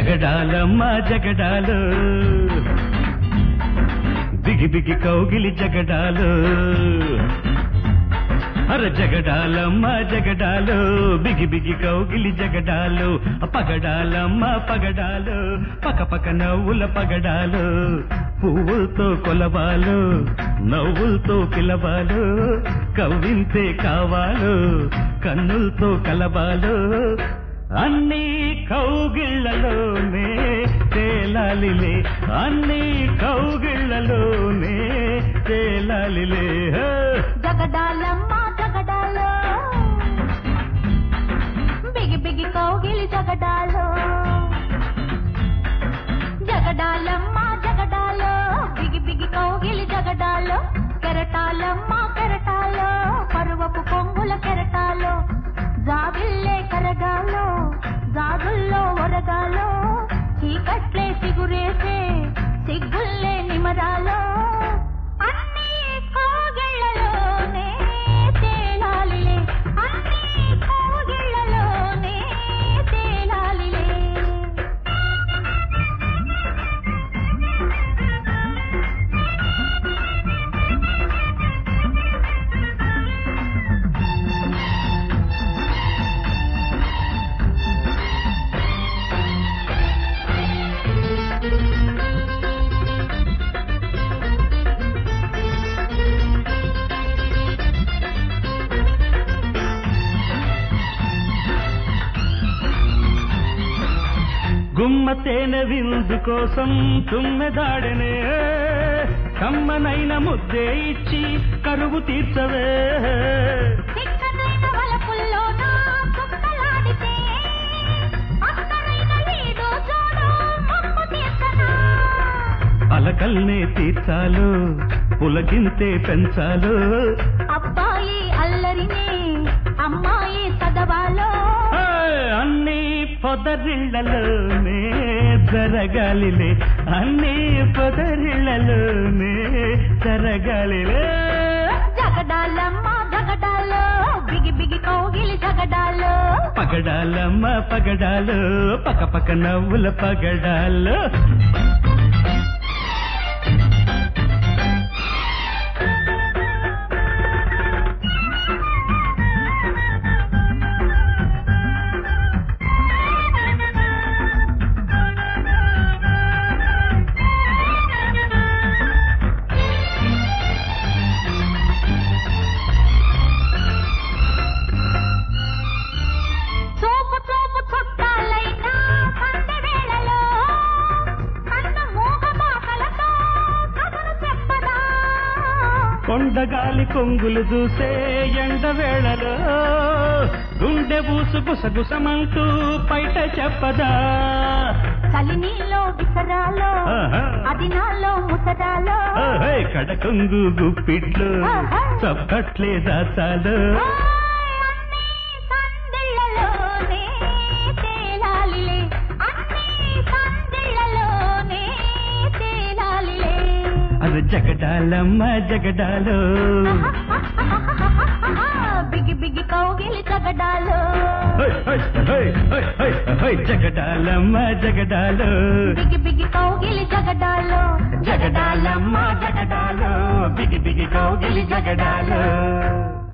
జగడాలమ్మ జగడాలు బిగి బిగి కౌగిలి జగడాలు అర జగడాలమ్మ జగడాలు బిగి బిగి కౌగిలి జగడాలు పగడాలమ్మ పగడాలు పక పక నవ్వుల పగడాలు పువ్వులతో కొలవాలు నవ్వులతో పిలవాలు కవ్వింతే కావాలు కన్నులతో కలబాలు అన్ని కౌగిళ్లలోనే తేలాలిలే అన్ని కౌగిళ్లలోనే తేలాలిలే హే! జగడాలమ్మ జగడాలో బిగి బిగి కౌగిలి జగడాలో జగడాలమ్మ జగడాలో బిగి బిగి కౌగిలి జగడాలో కెరటాలమ్మ కెరటాలో పరువపు పొంగుల కెరటాలో జాబిల్లే కరగాలో జాగుల్లో ఒరగాలో చీకట్లే సిగురేసే సిగ్గుల్లే నిమరాలో అన్నీ కోగిళ్ళలోనే తేలాలిలే అన్నీ కోగిళ్ళలోనే తేలాలిలే గుమ్మ తేనె విందు కోసం తుమ్మెదాడనే కమ్మనైన ముద్దే ఇచ్చి కరువు తీర్చవే చిక్కనైన వలపుల్లోన చుక్కలాడితే అక్కడైన ఈడు చూడు మొక్కు తీర్చనా అలకల్నే తీర్చాలు పులకింతే పెంచాలు అబ్బాయి అల్లరినే అమ్మాయి చదవాలో హే, అన్నీ పొదరిళ్లలోనే జరగాలిలే అన్నీ పొదరిళ్లలోనే జరగాలిలే జగడాలమ్మ జగడాలో బిగి బిగి కౌగిలి జగడాలో పగడాలమ్మ పగడాలు పక పక నవ్వుల పగడాలు చూపు చూపు చుట్టాలైనా సందె వేళలో కన్న మూగ బాకలతో కథను చెప్పదా కొండగాలి కొంగులు చూసే ఎండ వేళలో గుండె బూసు గుసగుసమంటూ బయట చెప్పదా చలినీలో విసరాలో ఆహా. అది నాలో ముసరాలో ఓహే, కడకొంగు గుప్పిట్లు ఆహా. చప్పట్లే దాచాలు ఓయ్ అన్నీ సందిళ్ళలోనే తేలాలిలే అన్నీ సందిళ్ళలోనే తేలాలిలే అది జగడాలమ్మ జగడాలు బిగి బిగి కౌగిలి జగడాలో హై, హై, హై, హై, హై, హై, జగడాలమ్మ జగడాలు బిగి బిగి కౌగిలి జగడాలో జగడాలమ్మ జగడాలు బిగి బిగి కౌగిలి జగడాలు